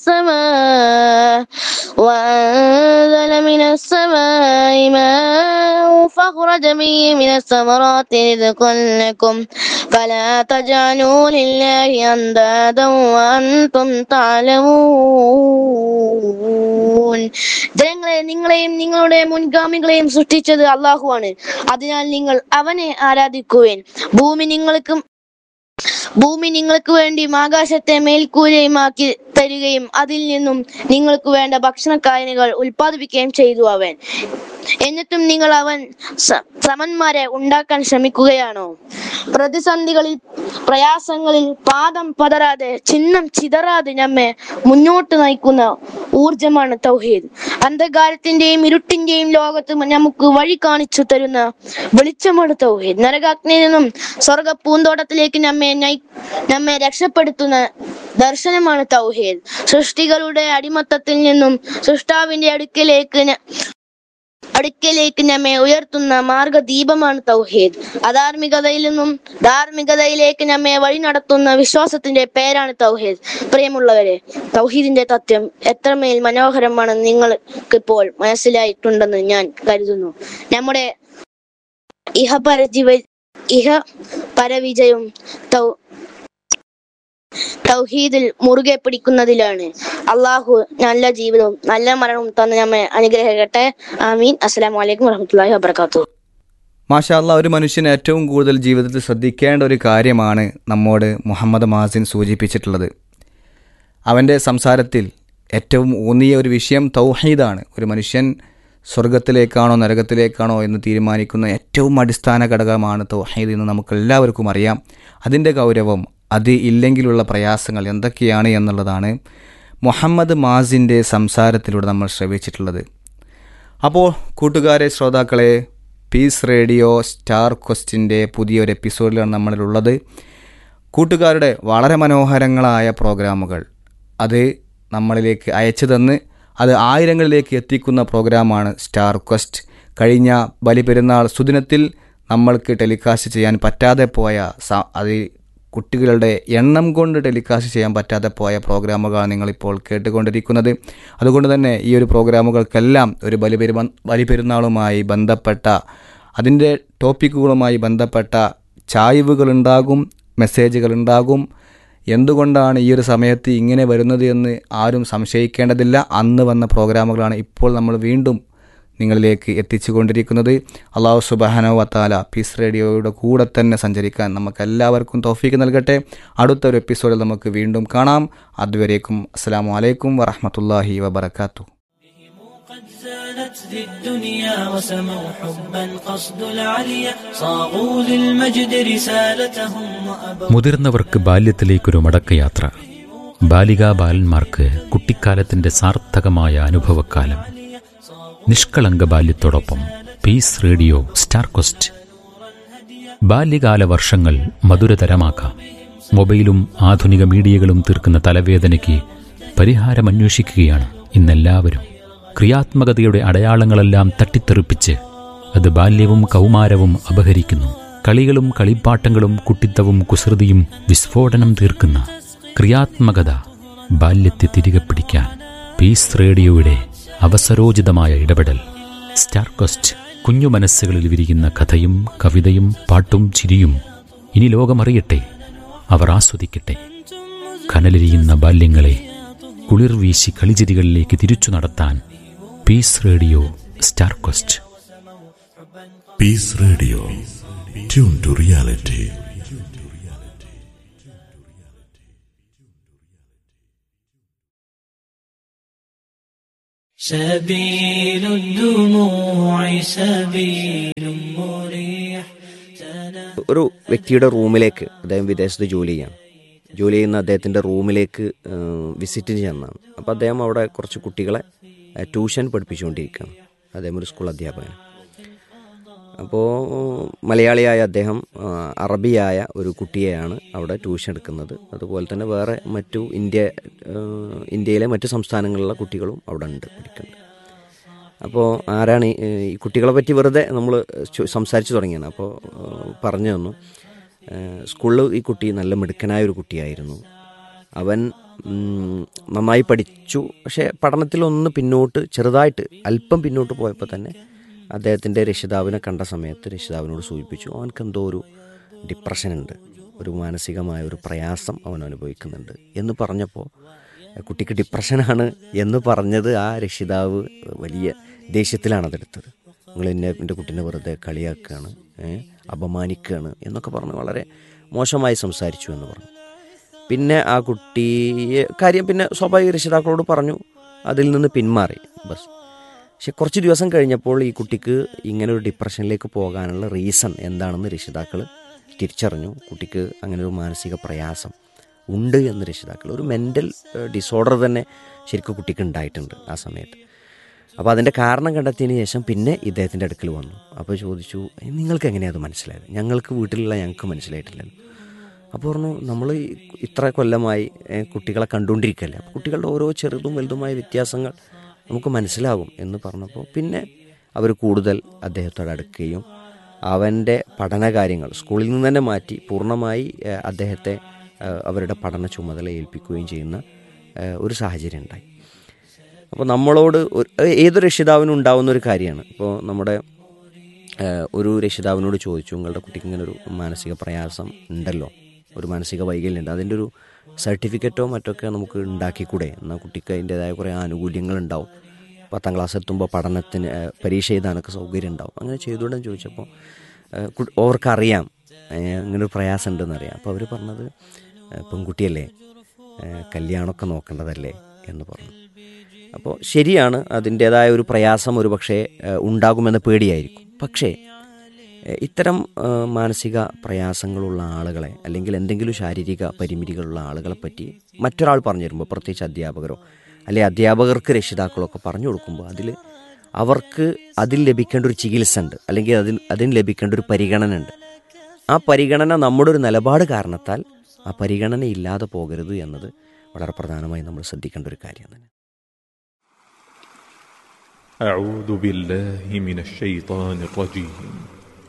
السماء وأنزل من السماء ماء فأخرج به من الثمرات رزقا لكم فلا تجعلوا لله أندادا وأنتم تعلمون ജനങ്ങളെ നിങ്ങളെയും നിങ്ങളുടെ മുൻഗാമികളെയും സൃഷ്ടിച്ചത് അള്ളാഹുവാണ് അതിനാൽ നിങ്ങൾ അവനെ ആരാധിക്കുവേൻ ഭൂമി നിങ്ങൾക്ക് ഭൂമി നിങ്ങൾക്ക് വേണ്ടി ആകാശത്തെ മേൽക്കൂരയുമാക്കി തരികയും അതിൽ നിന്നും നിങ്ങൾക്ക് വേണ്ട ഭക്ഷണക്കായനുകൾ ഉൽപ്പാദിപ്പിക്കുകയും ചെയ്തു അവൻ എന്നിട്ടും നിങ്ങൾ അവൻ സ- സമന്മാരെ ഉണ്ടാക്കാൻ ശ്രമിക്കുകയാണോ പ്രതിസന്ധികളിൽ പ്രയാസങ്ങളിൽ പാദം പതറാതെ ചിഹ്നം ചിതറാതെ നമ്മെ മുന്നോട്ട് നയിക്കുന്ന ഊർജമാണ് തൗഹീദ് അന്ധകാരത്തിന്റെയും ഇരുട്ടിന്റെയും ലോകത്ത് നമുക്ക് വഴി കാണിച്ചു തരുന്ന വെളിച്ചമാണ് തൗഹീദ് നരകാഗ്നിയിൽ നിന്നും സ്വർഗ പൂന്തോട്ടത്തിലേക്ക് നമ്മെ നയി- നമ്മെ രക്ഷപ്പെടുത്തുന്ന ദർശനമാണ് തൗഹീദ് സൃഷ്ടികളുടെ അടിമത്തത്തിൽ നിന്നും സൃഷ്ടാവിന്റെ അടുക്കലേക്ക് ന- അടുക്കലേക്ക് നമ്മെ ഉയർത്തുന്ന മാർഗദീപമാണ് തൗഹീദ് അധാർമികതയിൽ നിന്നും ധാർമ്മികതയിലേക്ക് നമ്മെ വഴി നടത്തുന്ന വിശ്വാസത്തിന്റെ പേരാണ് തൗഹീദ് പ്രിയമുള്ളവരെ തൗഹീദിന്റെ തത്വം എത്രമേൽ മനോഹരമാണെന്ന് നിങ്ങൾക്ക് ഇപ്പോൾ മനസ്സിലായിട്ടുണ്ടെന്ന് ഞാൻ കരുതുന്നു നമ്മുടെ ഇഹ പരജീവ ഇഹ പരവിജയം തൗ തൗഹീദിൽ മുറുകെ പിടിക്കുന്നതിലാണ് അള്ളാഹു നല്ല ജീവിതവും നല്ല മരണവും തന്ന് നമ്മെ അനുഗ്രഹിക്കട്ടെ ആമീൻ അസ്സലാമു അലൈക്കും വറഹ്മത്തുള്ളാഹി വബറകാതുഹു മാഷാല്ല ഒരു മനുഷ്യൻ ഏറ്റവും കൂടുതൽ ജീവിതത്തിൽ ശ്രദ്ധിക്കേണ്ട ഒരു കാര്യമാണ് നമ്മോട് മുഹമ്മദ് മാസിൻ സൂചിപ്പിച്ചിട്ടുള്ളത് അവൻ്റെ സംസാരത്തിൽ ഏറ്റവും ഊന്നിയ ഒരു വിഷയം തൗഹീദാണ് ഒരു മനുഷ്യൻ സ്വർഗത്തിലേക്കാണോ നരകത്തിലേക്കാണോ എന്ന് തീരുമാനിക്കുന്ന ഏറ്റവും അടിസ്ഥാന ഘടകമാണ് തൗഹീദ് എന്ന് നമുക്ക് എല്ലാവർക്കും അറിയാം അതിൻ്റെ ഗൗരവം അത് ഇല്ലെങ്കിലുള്ള പ്രയാസങ്ങൾ എന്തൊക്കെയാണ് എന്നുള്ളതാണ് മുഹമ്മദ് മാസിൻ്റെ സംസാരത്തിലൂടെ നമ്മൾ ശ്രവിച്ചിട്ടുള്ളത് അപ്പോൾ കൂട്ടുകാരെ ശ്രോതാക്കളെ പീസ് റേഡിയോ സ്റ്റാർ ക്വസ്റ്റിൻ്റെ പുതിയൊരു എപ്പിസോഡിലാണ് നമ്മളിലുള്ളത് കൂട്ടുകാരുടെ വളരെ മനോഹരങ്ങളായ പ്രോഗ്രാമുകൾ അത് നമ്മളിലേക്ക് അയച്ചു തന്ന് അത് ആയിരങ്ങളിലേക്ക് എത്തിക്കുന്ന പ്രോഗ്രാമാണ് സ്റ്റാർ ക്വസ്റ്റ് കഴിഞ്ഞ ബലിപെരുന്നാൾ സുദിനത്തിൽ നമ്മൾക്ക് ടെലികാസ്റ്റ് ചെയ്യാൻ പറ്റാതെ പോയ സ- അത് കുട്ടികളുടെ എണ്ണം കൊണ്ട് ടെലികാസ്റ്റ് ചെയ്യാൻ പറ്റാതെ പോയ പ്രോഗ്രാമുകളാണ് നിങ്ങളിപ്പോൾ കേട്ടുകൊണ്ടിരിക്കുന്നത് അതുകൊണ്ട് തന്നെ ഈ ഒരു പ്രോഗ്രാമുകൾക്കെല്ലാം ഒരു ബലിപെരുമ ബലിപെരുന്നാളുമായി ബന്ധപ്പെട്ട അതിൻ്റെ ടോപ്പിക്കുകളുമായി ബന്ധപ്പെട്ട ചായ്വുകളുണ്ടാകും മെസ്സേജുകളുണ്ടാകും എന്തുകൊണ്ടാണ് ഈ ഒരു സമയത്ത് ഇങ്ങനെ വരുന്നത് എന്ന് ആരും സംശയിക്കേണ്ടതില്ല അന്ന് വന്ന പ്രോഗ്രാമുകളാണ് ഇപ്പോൾ നമ്മൾ വീണ്ടും നിങ്ങളിലേക്ക് എത്തിച്ചുകൊണ്ടിരിക്കുന്നത് അള്ളാഹു സുബാനോ വത്താല പീസ് റേഡിയോയുടെ കൂടെ തന്നെ സഞ്ചരിക്കാൻ നമുക്ക് എല്ലാവർക്കും തോഫീക്ക് നൽകട്ടെ അടുത്ത ഒരു എപ്പിസോഡിൽ നമുക്ക് വീണ്ടും കാണാം അതുവരേക്കും അസ്സാം വലൈക്കും വറഹമത്തല്ലാഹി വബർക്കാത്തു قد زانت ذي الدنيا وسموا حبا قصد العليا صاغوا للمجد رسالتهم وأبوا മുതിർന്നവർക്ക് ബാല്യത്തിലേക്കൊരു മടക്കയാത്ര ബാലികാ ബാലന്മാർക്ക് കുട്ടിക്കാലത്തിന്റെ സാർത്ഥകമായ അനുഭവക്കാലം നിഷ്കളങ്ക ബാല്യത്തോടൊപ്പം പീസ് റേഡിയോ സ്റ്റാർ കൊസ്റ്റ് ബാല്യകാല വർഷങ്ങൾ മധുരതരമാക്കാം മൊബൈലും ആധുനിക മീഡിയകളും തീർക്കുന്ന തലവേദനയ്ക്ക് പരിഹാരമന്വേഷിക്കുകയാണ് ഇന്നെല്ലാവരും ക്രിയാത്മകതയുടെ അടയാളങ്ങളെല്ലാം തട്ടിത്തെറിപ്പിച്ച് അത് ബാല്യവും കൗമാരവും അപഹരിക്കുന്നു കളികളും കളിപ്പാട്ടങ്ങളും കുട്ടിത്തവും കുസൃതിയും വിസ്ഫോടനം തീർക്കുന്ന ക്രിയാത്മകത ബാല്യത്തെ തിരികെ പിടിക്കാൻ പീസ് റേഡിയോയുടെ അവസരോചിതമായ ഇടപെടൽ സ്റ്റാർ കൊസ്റ്റ് കുഞ്ഞു മനസ്സുകളിൽ വിരിയുന്ന കഥയും കവിതയും പാട്ടും ചിരിയും ഇനി ലോകമറിയട്ടെ അവർ ആസ്വദിക്കട്ടെ കനലിരിയുന്ന ബാല്യങ്ങളെ കുളിർ വീശി കളിചിരികളിലേക്ക് തിരിച്ചു നടത്താൻ Peace Radio Star Coast Peace Radio. Tune to reality. سبيل الدموع سبيل مريح ഒരു വ്യക്തിയുടെ റൂമിലേക്ക് അദ്ദേഹം വിദേശത്ത് ജോലി ചെയ്യാണ് ജോലി ചെയ്യുന്ന അദ്ദേഹത്തിൻ്റെ റൂമിലേക്ക് വിസിറ്റ് ചെന്നാണ് അപ്പോൾ അദ്ദേഹം അവിടെ കുറച്ച് കുട്ടികളെ ഏഹ്, ട്യൂഷൻ പഠിപ്പിച്ചുകൊണ്ടിരിക്കുകയാണ് അദ്ദേഹം ഒരു സ്കൂൾ അധ്യാപകൻ അപ്പോൾ മലയാളിയായ അദ്ദേഹം ആ, അറബിയായ ഒരു കുട്ടിയെയാണ് അവിടെ ട്യൂഷൻ എടുക്കുന്നത് അതുപോലെ തന്നെ വേറെ മറ്റു ഇന്ത്യ ഏഹ്, ഇന്ത്യയിലെ മറ്റു സംസ്ഥാനങ്ങളിലുള്ള കുട്ടികളും അവിടെ ഉണ്ട് പഠിക്കുന്നുണ്ട് അപ്പോൾ ആരാണ് ഈ ഈ കുട്ടികളെ പറ്റി വെറുതെ നമ്മൾ സംസാരിച്ചു തുടങ്ങിയാണ് അപ്പോൾ പറഞ്ഞു തന്നു ഏഹ് സ്കൂളിൽ ഈ കുട്ടി നല്ല മിടുക്കനായ ഒരു കുട്ടിയായിരുന്നു അവൻ ഉം, നന്നായി പഠിച്ചു പക്ഷേ പഠനത്തിലൊന്ന് പിന്നോട്ട് ചെറുതായിട്ട് അല്പം പിന്നോട്ട് പോയപ്പോൾ തന്നെ അദ്ദേഹത്തിൻ്റെ രക്ഷിതാവിനെ കണ്ട സമയത്ത് രക്ഷിതാവിനോട് സൂചിപ്പിച്ചു അവനക്ക് എന്തോ ഒരു ഡിപ്രഷൻ ഉണ്ട് ഒരു മാനസികമായ ഒരു പ്രയാസം അവൻ അനുഭവിക്കുന്നുണ്ട് എന്ന് പറഞ്ഞപ്പോൾ കുട്ടിക്ക് ഡിപ്രഷനാണ് എന്ന് പറഞ്ഞത് ആ രക്ഷിതാവ് വലിയ ദേഷ്യത്തിലാണ് അതെടുത്തത് നിങ്ങൾ എന്നെ എൻ്റെ കുട്ടീനെ വെറുതെ കളിയാക്കുകയാണ് ഏ, അപമാനിക്കുകയാണ് എന്നൊക്കെ പറഞ്ഞ് വളരെ മോശമായി സംസാരിച്ചു എന്ന് പറഞ്ഞു പിന്നെ ആ കുട്ടിയെ കാര്യം പിന്നെ സ്വാഭാവിക രക്ഷിതാക്കളോട് പറഞ്ഞു അതിൽ നിന്ന് പിന്മാറി ബസ് പക്ഷെ കുറച്ച് ദിവസം കഴിഞ്ഞപ്പോൾ ഈ കുട്ടിക്ക് ഇങ്ങനെ ഒരു ഡിപ്രഷനിലേക്ക് പോകാനുള്ള റീസൺ എന്താണെന്ന് രക്ഷിതാക്കൾ തിരിച്ചറിഞ്ഞു കുട്ടിക്ക് അങ്ങനെ ഒരു മാനസിക പ്രയാസം ഉണ്ട് എന്ന് രക്ഷിതാക്കൾ ഒരു മെൻ്റൽ ഡിസോർഡർ തന്നെ ശരിക്കും കുട്ടിക്ക് ഉണ്ടായിട്ടുണ്ട് ആ സമയത്ത് അപ്പോൾ അതിൻ്റെ കാരണം കണ്ടെത്തിയതിന് ശേഷം പിന്നെ ഇദ്ദേഹത്തിൻ്റെ അടുക്കൽ വന്നു അപ്പോൾ ചോദിച്ചു നിങ്ങൾക്ക് എങ്ങനെയാണ് അത് മനസ്സിലായത് ഞങ്ങൾക്ക് വീട്ടിലുള്ള ഞങ്ങൾക്ക് മനസ്സിലായിട്ടില്ലല്ലോ അപ്പോൾ പറഞ്ഞു നമ്മൾ ഇത്ര കൊല്ലമായി ഏ, കുട്ടികളെ കണ്ടുകൊണ്ടിരിക്കുകയല്ലേ അപ്പോൾ കുട്ടികളുടെ ഓരോ ചെറുതും വലുതുമായ വ്യത്യാസങ്ങൾ നമുക്ക് മനസ്സിലാകും എന്ന് പറഞ്ഞപ്പോൾ പിന്നെ അവർ കൂടുതൽ അദ്ദേഹത്തോട് അടുക്കുകയും അവൻ്റെ പഠന കാര്യങ്ങൾ സ്കൂളിൽ നിന്ന് തന്നെ മാറ്റി പൂർണ്ണമായി ഏ, അദ്ദേഹത്തെ ഏ, അവരുടെ പഠന ചുമതല ഏൽപ്പിക്കുകയും ചെയ്യുന്ന ഏ, ഒരു സാഹചര്യം ഉണ്ടായി അപ്പോൾ നമ്മളോട് ഒരു- ഏതൊരു രക്ഷിതാവിനും ഉണ്ടാവുന്ന ഒരു കാര്യമാണ് ഇപ്പോൾ നമ്മുടെ ഏഹ്, ഒരു രക്ഷിതാവിനോട് ചോദിച്ചു നിങ്ങളുടെ കുട്ടിക്ക് ഇങ്ങനെ ഒരു മാനസിക പ്രയാസം ഉണ്ടല്ലോ ഒരു മാനസിക വൈകല്യമുണ്ട് അതിൻ്റെ ഒരു സർട്ടിഫിക്കറ്റോ മറ്റൊക്കെ നമുക്ക് ഉണ്ടാക്കിക്കൂടെ എന്നാൽ കുട്ടിക്ക് അതിൻ്റെതായ കുറേ ആനുകൂല്യങ്ങൾ ഉണ്ടാവും പത്താം ക്ലാസ് എത്തുമ്പോൾ പഠനത്തിന് ഏഹ്, പരീക്ഷ എഴുതാനൊക്കെ സൗകര്യം ഉണ്ടാവും അങ്ങനെ ചെയ്തുകൊണ്ടെന്ന് ചോദിച്ചപ്പോൾ ഏഹ്, കു- അവർക്കറിയാം ഏഹ്, ഇങ്ങനെ ഒരു പ്രയാസം ഉണ്ടെന്ന് അറിയാം അപ്പോൾ അവർ പറഞ്ഞത് ഏഹ്, പെൺകുട്ടിയല്ലേ ഏഹ്, കല്യാണമൊക്കെ നോക്കേണ്ടതല്ലേ എന്ന് പറഞ്ഞു അപ്പോൾ ശരിയാണ് അതിൻ്റേതായ ഒരു പ്രയാസം ഒരു പക്ഷേ ഏഹ്, ഉണ്ടാകുമെന്ന പേടിയായിരിക്കും പക്ഷേ ഏഹ്, ഇത്തരം ഏഹ്, മാനസിക പ്രയാസങ്ങളുള്ള ആളുകളെ അല്ലെങ്കിൽ എന്തെങ്കിലും ശാരീരിക പരിമിതികളുള്ള ആളുകളെ പറ്റി മറ്റൊരാൾ പറഞ്ഞു തരുമ്പോൾ പ്രത്യേകിച്ച് അധ്യാപകരോ അല്ലെങ്കിൽ അധ്യാപകർക്ക് രക്ഷിതാക്കളൊക്കെ പറഞ്ഞു കൊടുക്കുമ്പോൾ അതിൽ അവർക്ക് അതിൽ ലഭിക്കേണ്ട ഒരു ചികിത്സ ഉണ്ട് അല്ലെങ്കിൽ അതിന് അതിന് ലഭിക്കേണ്ട ഒരു പരിഗണന ഉണ്ട് ആ പരിഗണന നമ്മുടെ ഒരു നിലപാട് കാരണത്താൽ ആ പരിഗണന ഇല്ലാതെ പോകരുത് എന്നത് വളരെ പ്രധാനമായി നമ്മൾ ശ്രദ്ധിക്കേണ്ട ഒരു കാര്യം തന്നെ أعوذ بالله من الشيطان الرجيم